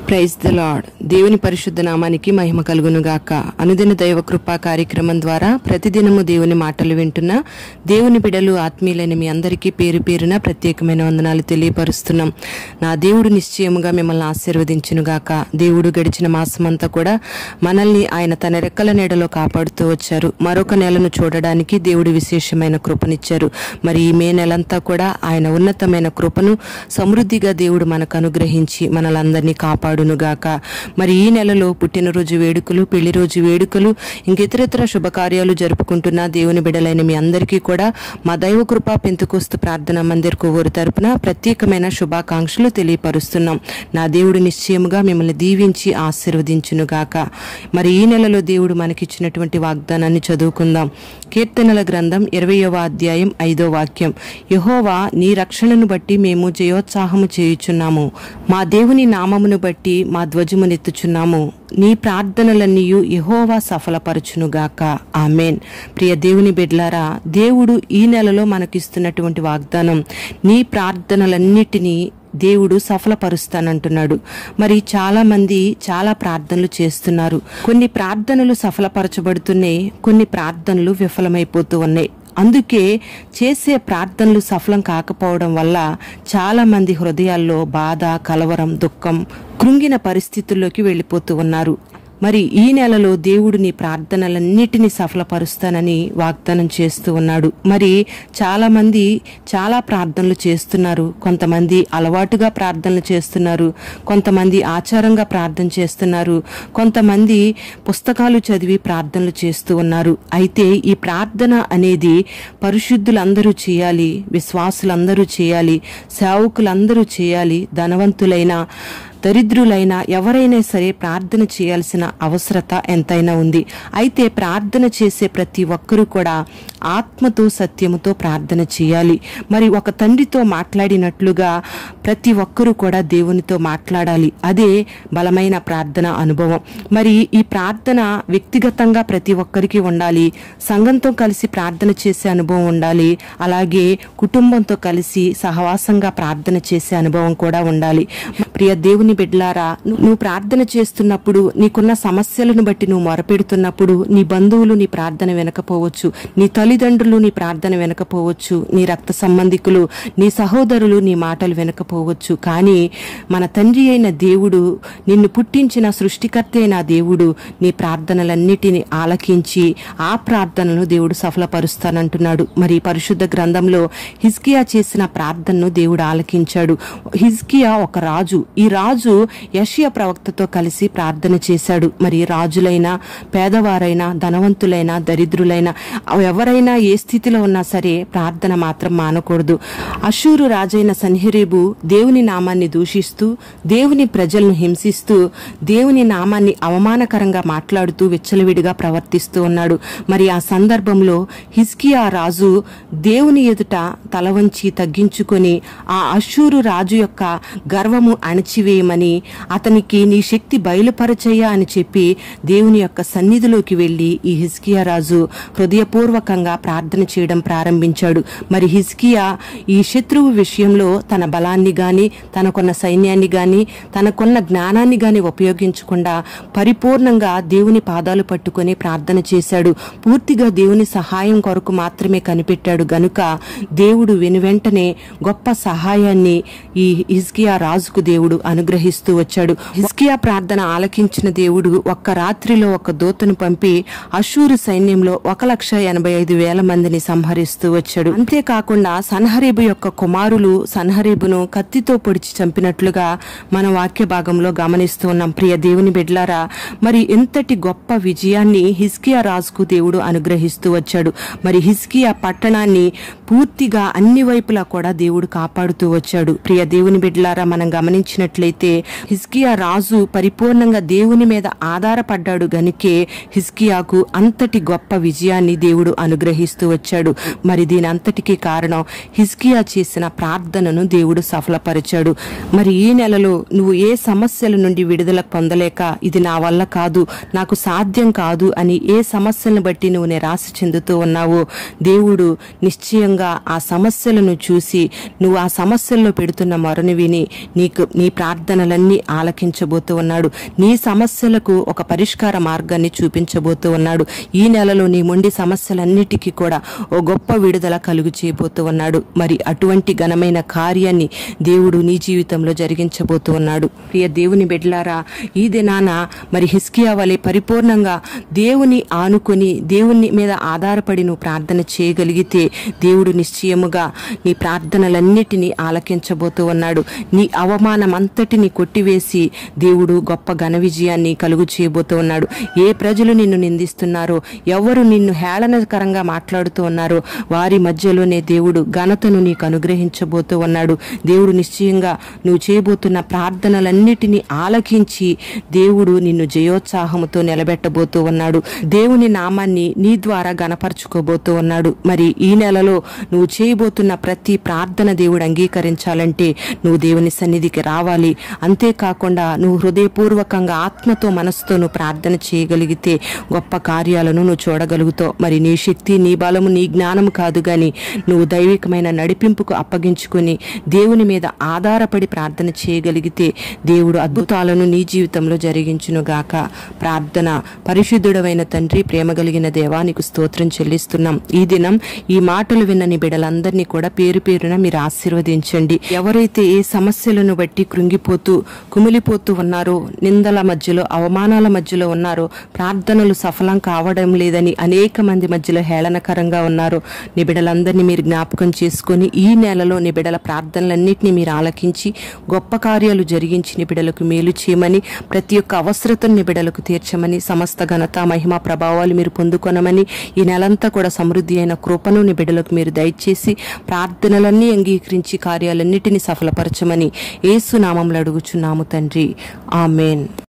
praise the lord దేవుని పరిశుద్ధ నామానికి మహిమ కలుగును గాక అనుదిన దైవ కృపా కార్యక్రమం ద్వారా ప్రతిదినము దేవుని మాటలు వింటున్న దేవుని బిడలు ఆత్మీయులైన మీ అందరికీ పేరు పేరున ప్రత్యేకమైన వందనాలు తెలియపరుస్తున్నాం నా దేవుడు నిశ్చయముగా మిమ్మల్ని ఆశీర్వదించును గాక దేవుడు గడిచిన మాసమంతా కూడా మనల్ని ఆయన తన రెక్కల నీడలో కాపాడుతూ వచ్చారు మరొక నెలను చూడడానికి దేవుడు విశేషమైన కృపనిచ్చారు మరి ఈ మే నెలంతా కూడా ఆయన ఉన్నతమైన కృపను సమృద్ధిగా దేవుడు మనకు అనుగ్రహించి మనలందరినీ కాపాడునుగాక మరి ఈ నెలలో పుట్టినరోజు వేడుకలు పెళ్లి రోజు వేడుకలు ఇంకితరితర శుభకార్యాలు జరుపుకుంటున్న దేవుని బిడలైన మీ అందరికీ కూడా మా దైవ కృపా పెంతుకోస్తు ప్రార్థన మందిర్ కొవ్వూరు తరపున ప్రత్యేకమైన శుభాకాంక్షలు తెలియపరుస్తున్నాం నా దేవుడు నిశ్చయముగా మిమ్మల్ని దీవించి ఆశీర్వదించునుగాక మరి ఈ నెలలో దేవుడు మనకిచ్చినటువంటి వాగ్దానాన్ని చదువుకుందాం కీర్తనల గ్రంథం ఇరవయవ అధ్యాయం ఐదో వాక్యం యహోవా నీ రక్షణను బట్టి మేము జయోత్సాహము చేయుచున్నాము మా దేవుని నామమును బట్టి మా ధ్వజమునెత్తుచున్నాము నీ ప్రార్థనలన్నీయు యహోవా సఫలపరచునుగాక ఆమెన్ ప్రియ దేవుని బిడ్లారా దేవుడు ఈ నెలలో మనకిస్తున్నటువంటి వాగ్దానం నీ ప్రార్థనలన్నిటినీ దేవుడు సఫలపరుస్తానంటున్నాడు మరి చాలా మంది చాలా ప్రార్థనలు చేస్తున్నారు కొన్ని ప్రార్థనలు సఫలపరచబడుతున్నాయి కొన్ని ప్రార్థనలు విఫలమైపోతూ ఉన్నాయి అందుకే చేసే ప్రార్థనలు సఫలం కాకపోవడం వల్ల చాలా మంది హృదయాల్లో బాధ కలవరం దుఃఖం కృంగిన పరిస్థితుల్లోకి వెళ్ళిపోతూ ఉన్నారు మరి ఈ నెలలో దేవుడు నీ ప్రార్థనలన్నిటినీ సఫలపరుస్తానని వాగ్దానం చేస్తూ ఉన్నాడు మరి చాలా మంది చాలా ప్రార్థనలు చేస్తున్నారు కొంతమంది అలవాటుగా ప్రార్థనలు చేస్తున్నారు కొంతమంది ఆచారంగా ప్రార్థన చేస్తున్నారు కొంతమంది పుస్తకాలు చదివి ప్రార్థనలు చేస్తూ ఉన్నారు అయితే ఈ ప్రార్థన అనేది పరిశుద్ధులందరూ చేయాలి విశ్వాసులందరూ చేయాలి సేవకులందరూ చేయాలి ధనవంతులైన దరిద్రులైన ఎవరైనా సరే ప్రార్థన చేయాల్సిన అవసరత ఎంతైనా ఉంది అయితే ప్రార్థన చేసే ప్రతి ఒక్కరూ కూడా ఆత్మతో సత్యముతో ప్రార్థన చేయాలి మరి ఒక తండ్రితో మాట్లాడినట్లుగా ప్రతి ఒక్కరూ కూడా దేవునితో మాట్లాడాలి అదే బలమైన ప్రార్థన అనుభవం మరి ఈ ప్రార్థన వ్యక్తిగతంగా ప్రతి ఒక్కరికి ఉండాలి సంఘంతో కలిసి ప్రార్థన చేసే అనుభవం ఉండాలి అలాగే కుటుంబంతో కలిసి సహవాసంగా ప్రార్థన చేసే అనుభవం కూడా ఉండాలి ప్రియ దేవుని బిడ్లారా ను- నువ్వు ప్రార్థన చేస్తున్నప్పుడు నీకున్న సమస్యలను బట్టి నువ్వు మొరపెడుతున్నప్పుడు నీ బంధువులు నీ ప్రార్థన వినకపోవచ్చు నీ తల్లిదండ్రులు నీ ప్రార్థన వినకపోవచ్చు నీ రక్త సంబంధికులు నీ సహోదరులు నీ మాటలు వినకపోవచ్చు కానీ మన తండ్రి అయిన దేవుడు నిన్ను పుట్టించిన సృష్టికర్త అయిన ఆ దేవుడు నీ ప్రార్థనలన్నిటిని ఆలకించి ఆ ప్రార్థనను దేవుడు సఫలపరుస్తానంటున్నాడు మరి ఈ పరిశుద్ధ గ్రంథంలో హిజ్కియా చేసిన ప్రార్థనను దేవుడు ఆలకించాడు హిజ్కియా ఒక రాజు ఈ రాజు యషియా ప్రవక్తతో కలిసి ప్రార్థన చేశాడు మరి రాజులైనా పేదవారైనా ధనవంతులైనా దరిద్రులైనా ఎవరైనా ఏ స్థితిలో ఉన్నా సరే ప్రార్థన మాత్రం మానకూడదు అషూరు రాజైన సన్హెరేబు దేవుని నామాన్ని దూషిస్తూ దేవుని ప్రజలను హింసిస్తూ దేవుని నామాన్ని అవమానకరంగా మాట్లాడుతూ విచ్చలవిడిగా ప్రవర్తిస్తూ ఉన్నాడు మరి ఆ సందర్భంలో హిస్కియా రాజు దేవుని ఎదుట తల వంచి తగ్గించుకొని ఆ అషూరు రాజు యొక్క గర్వము అణచివేయమని అతనికి నీ శక్తి బయలుపరచయ్యా అని చెప్పి దేవుని యొక్క సన్నిధిలోకి వెళ్లి ఈ హిస్కియా రాజు హృదయపూర్వకంగా ప్రార్థన చేయడం ప్రారంభించాడు మరి హిస్కియా ఈ శత్రువు విషయంలో తన బలాన్ని గాని తనకున్న సైన్యాన్ని గాని తనకున్న జ్ఞానాన్ని గాని ఉపయోగించకుండా పరిపూర్ణంగా దేవుని పాదాలు పట్టుకొని ప్రార్థన చేశాడు పూర్తిగా దేవుని సహాయం కొరకు మాత్రమే కనిపెట్టాడు గనుక దేవుడు వెనువెంటనే గొప్ప సహాయాన్ని ఈ హిజ్కియా రాజుకు దేవుడు అనుగ్రహిస్తూ వచ్చాడు హిజ్కియా ప్రార్థన ఆలకించిన దేవుడు ఒక్క రాత్రిలో ఒక దూతను పంపి అషూరు సైన్యంలో ఒక లక్ష ఎనభై ఐదు వేల మందిని సంహరిస్తూ వచ్చాడు అంతేకాకుండా సన్హరీబు యొక్క కుమారులు సన్హరీబును కత్తితో పొడిచి చంపినట్లుగా మన వాక్య భాగంలో గమనిస్తూ ఉన్నాం ప్రియ దేవుని బిడ్లారా మరి ఎంతటి గొప్ప విజయాన్ని హిస్కియా రాజుకు దేవుడు అనుగ్రహిస్తూ వచ్చాడు మరి హిస్కియా పట్టణాన్ని పూర్తిగా అన్ని వైపులా కూడా దేవుడు కాపాడుతూ వచ్చాడు ప్రియ దేవుని బిడ్డలారా మనం గమనించినట్లయితే హిస్కియా రాజు పరిపూర్ణంగా దేవుని మీద ఆధారపడ్డాడు గనుకే హిస్కియాకు అంతటి గొప్ప విజయాన్ని దేవుడు అనుగ్రహిస్తూ వచ్చాడు మరి దీని అంతటికీ కారణం హిస్కియా చేసిన ప్రార్థనను దేవుడు సఫలపరిచాడు మరి ఈ నెలలో నువ్వు ఏ సమస్యల నుండి విడుదల పొందలేక ఇది నా వల్ల కాదు నాకు సాధ్యం కాదు అని ఏ సమస్యలను బట్టి నువ్వు నిరాశ చెందుతూ ఉన్నావో దేవుడు నిశ్చయంగా నిశ్చయంగా ఆ సమస్యలను చూసి నువ్వు ఆ సమస్యల్లో పెడుతున్న మొరను విని నీకు నీ ప్రార్థనలన్నీ ఆలకించబోతూ ఉన్నాడు నీ సమస్యలకు ఒక పరిష్కార మార్గాన్ని చూపించబోతూ ఉన్నాడు ఈ నెలలో నీ మొండి సమస్యలన్నిటికీ కూడా ఓ గొప్ప విడుదల కలుగు చేయబోతూ ఉన్నాడు మరి అటువంటి ఘనమైన కార్యాన్ని దేవుడు నీ జీవితంలో జరిగించబోతూ ఉన్నాడు ప్రియ దేవుని బిడ్డలారా ఈ దినాన మరి హిస్కియా వలె పరిపూర్ణంగా దేవుని ఆనుకొని దేవుని మీద ఆధారపడి నువ్వు ప్రార్థన చేయగలిగితే దేవుడు నిశ్చయముగా నీ ప్రార్థనలన్నిటినీ ఆలకించబోతూ ఉన్నాడు నీ అవమానం అంతటిని కొట్టివేసి దేవుడు గొప్ప ఘన విజయాన్ని కలుగు చేయబోతూ ఉన్నాడు ఏ ప్రజలు నిన్ను నిందిస్తున్నారో ఎవరు నిన్ను హేళనకరంగా మాట్లాడుతూ ఉన్నారో వారి మధ్యలోనే దేవుడు ఘనతను నీకు అనుగ్రహించబోతూ ఉన్నాడు దేవుడు నిశ్చయంగా నువ్వు చేయబోతున్న ప్రార్థనలన్నిటినీ ఆలకించి దేవుడు నిన్ను జయోత్సాహముతో నిలబెట్టబోతూ ఉన్నాడు దేవుని నామాన్ని నీ ద్వారా గనపరచుకోబోతూ ఉన్నాడు మరి ఈ నెలలో నువ్వు చేయబోతున్న ప్రతి ప్రార్థన దేవుడు అంగీకరించాలంటే నువ్వు దేవుని సన్నిధికి రావాలి అంతేకాకుండా నువ్వు హృదయపూర్వకంగా ఆత్మతో మనసుతో నువ్వు ప్రార్థన చేయగలిగితే గొప్ప కార్యాలను నువ్వు చూడగలుగుతావు మరి నీ శక్తి నీ బలము నీ జ్ఞానము కాదు గాని నువ్వు దైవికమైన నడిపింపుకు అప్పగించుకొని దేవుని మీద ఆధారపడి ప్రార్థన చేయగలిగితే దేవుడు అద్భుతాలను నీ జీవితంలో జరిగించును గాక ప్రార్థన పరిశుద్ధుడమైన తండ్రి ప్రేమ కలిగిన దేవానికి స్తోత్రం చెల్లిస్తున్నాం ఈ దినం ఈ మాటలు విన్న నీ బిడ్డలందరినీ కూడా పేరు పేరున మీరు ఆశీర్వదించండి ఎవరైతే ఏ సమస్యలను బట్టి కృంగిపోతూ కుమిలిపోతూ ఉన్నారో నిందల మధ్యలో అవమానాల మధ్యలో ఉన్నారో ప్రార్థనలు సఫలం కావడం లేదని అనేక మంది మధ్యలో హేళనకరంగా ఉన్నారో నీ బిడ్డలందరినీ మీరు జ్ఞాపకం చేసుకొని ఈ నెలలో నీ బిడ్డల ప్రార్థనలన్నింటినీ మీరు ఆలకించి గొప్ప కార్యాలు జరిగించి నీ బిడ్డలకు మేలు చేయమని ప్రతి ఒక్క అవసరతను నీ బిడ్డలకు తీర్చమని సమస్త ఘనత మహిమ ప్రభావాలు మీరు పొందుకొనమని ఈ నెలంతా కూడా సమృద్ధి అయిన కృపను నీ బిడ్డలకు మీరు దయచేసి ప్రార్థనలన్నీ అంగీకరించి కార్యాలన్నిటినీ సఫలపరచమని ఏసు నామంలో అడుగుచున్నాము తండ్రి ఆమెన్